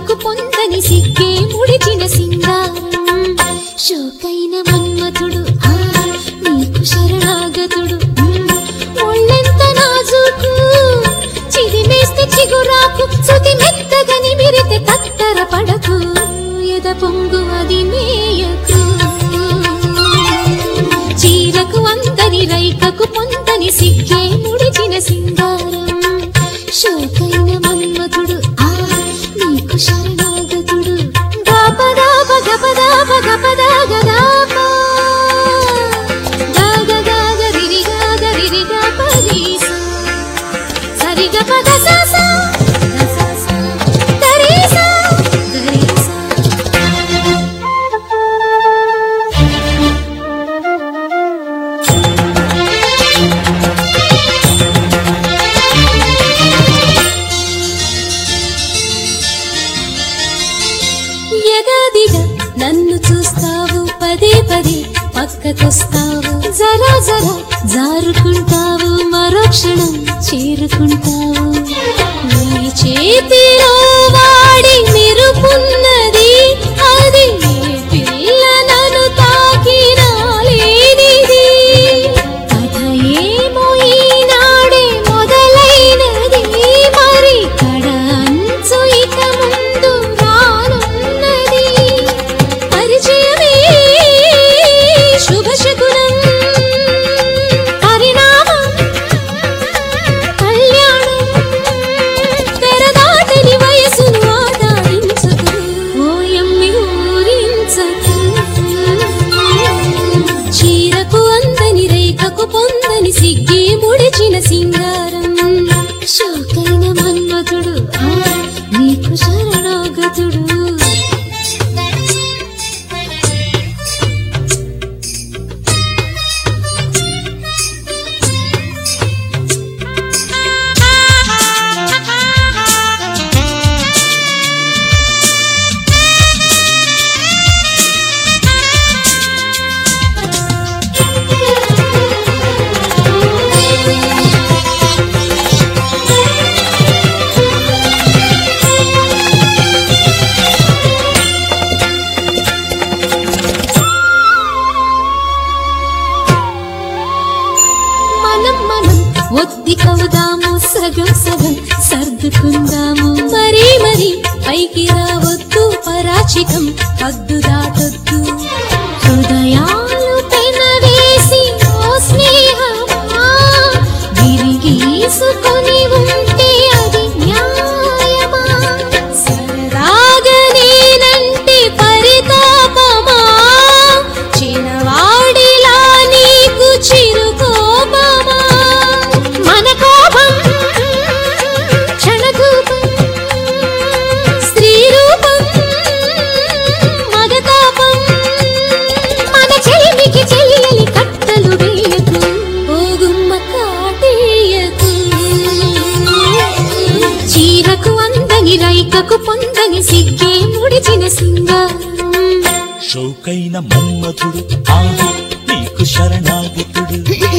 రైకకు పొందని సిగ్గే ముడిచిన సింగారం షోకైన మన్మథుడు ఆ, నీకు శరణాగతుడు ఉమ్, ఒళ్ళెంత నాజుకు చిదిమేస్తే చిగురాకు శృతి మెత్తగని మిరితే తత్తర పడకు ఎద పొంగు అది మేయకు చీరకు అందని రైకకు పొందని సిగ్గే ముడిచిన సింగారం శోకైన మన్మథుడు ఆ నీకు శరణాగతుడు గపదాప గపదాప గపదా గదాప గాగ గాగ రిరి గాగ రిరి గపదీస సరిగ పద సస సస గరీస గరీస ఎగాదిగా నన్ను చూస్తావు పదే పదే పక్కకొస్తావు జరా జరా జారుకుంటావు మరో క్షణం చేరుకుంటావు నీ చేతిలో వాడి మెరుపున్నది అది ఏ పిల్ల నన్ను తాకినా లేనిది కథ ఏమో ఈనాడే మొదలైనది మరి కడ అంచు ఇక ముందు రానున్నది పరిచయమే శుభశకునం పరిణామం కళ్యాణం తెరదాటని వయసును ఆదాయించకు ఓయమ్మి ఊరించకు చీరకు అందని రేఖకు పొందని సిగ్గి ముడిచిన సింగారం శోకైన మన్మథుడు ఆ, నీకు శరణాగతుడు మనం మనం ఒత్తి కవుదాము సగం సగం సర్దుకుందాము మరీ మరీ పైకి రావద్దు పరాచికం పద్దు దాటొద్దు హృదయాలు పెనవేసి ఓ స్నేహమా విరిగీసుకొని ఉంటే అది న్యాయమా సరదాగా నేనంటే పరితాపమా చిన్నవాడిలా నీకు చిరుకోపమా మన కోపం క్షణకూపం స్త్రీ రూపం మగతాపం మన చెలిమికి చెయ్యలి కట్టలు వేయకు ఓగుమ్మ కాటేయకు చీరకు అందని రైకకు పొందని సిగ్గే ముడిచిన సింగారం షౌకైన మన్మథుడు ఆగు నీకు శరణాగతుడు